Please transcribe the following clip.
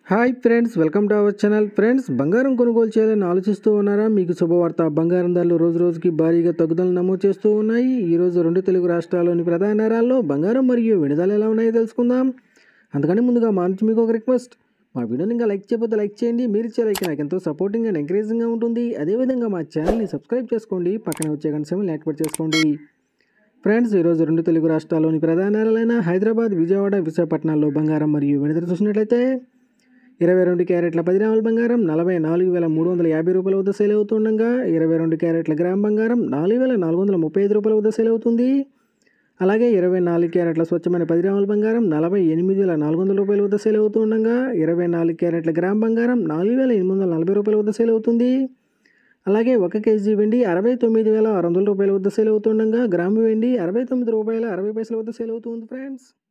hi friends welcome to our channel friends బంగారం కొనుగోలు చేయాలని ఆలోచిస్తూ ఉన్నారా మీకు శుభవార్త బంగారం ధరలు రోజు రోజుకి భారీగా తగ్గుదల నమోదు చేస్తూ ఉన్నాయి ఈ రోజు రెండు తెలుగు రాష్ట్రాల్లోని ప్రధాన నగరాల్లో బంగారం మరియు వెనుదల ఎలా ఉన్నాయో తెలుసుకుందాం అందుకని ముందుగా మా నుంచి మీకు ఒక రిక్వెస్ట్ మా వీడియోని ఇంకా లైక్ చేయకపోతే లైక్ చేయండి మీరు ఇచ్చే లైక్ నాకు ఎంతో సపోర్టింగ్ అండ్ ఎంకరేజింగ్గా ఉంటుంది అదేవిధంగా మా ఛానల్ని సబ్స్క్రైబ్ చేసుకోండి పక్కన వచ్చే గంట సమయం యాక్టివేట్ చేసుకోండి ఫ్రెండ్స్ ఈరోజు రెండు తెలుగు రాష్ట్రాల్లోని ప్రధాన నగరాలైన హైదరాబాద్ విజయవాడ విశాఖపట్నాల్లో బంగారం మరియు వెనుదల చూసినట్లయితే ఇరవై రెండు క్యారెట్ల పది గ్రాముల బంగారం నలభై నాలుగు వేల మూడు వందల యాభై రూపాయల వద్ద సేల్ అవుతుండగా ఇరవై రెండు క్యారెట్ల గ్రామ్ బంగారం నాలుగు వేల నాలుగు వందల ముప్పై ఐదు రూపాయల వద్ద సేల్ అవుతుంది అలాగే ఇరవై నాలుగు క్యారెట్ల స్వచ్ఛమైన పది గ్రాముల బంగారం నలభై ఎనిమిది వేల నాలుగు వందల రూపాయల వద్ద సేల్ అవుతుండగా ఇరవై నాలుగు క్యారెట్ల గ్రామ్ బంగారం నాలుగు వేల ఎనిమిది వందల నలభై రూపాయల వద్ద సేల్ అవుతుంది అలాగే ఒక కేజీ వెండి అరవై తొమ్మిది వేల ఆరు వందల రూపాయల వద్ద సేల్ అవుతుండగా గ్రాము వెండి అరవై తొమ్మిది రూపాయల అరవై పైసల వద్ద సేల్ అవుతుంది ఫ్రెండ్స్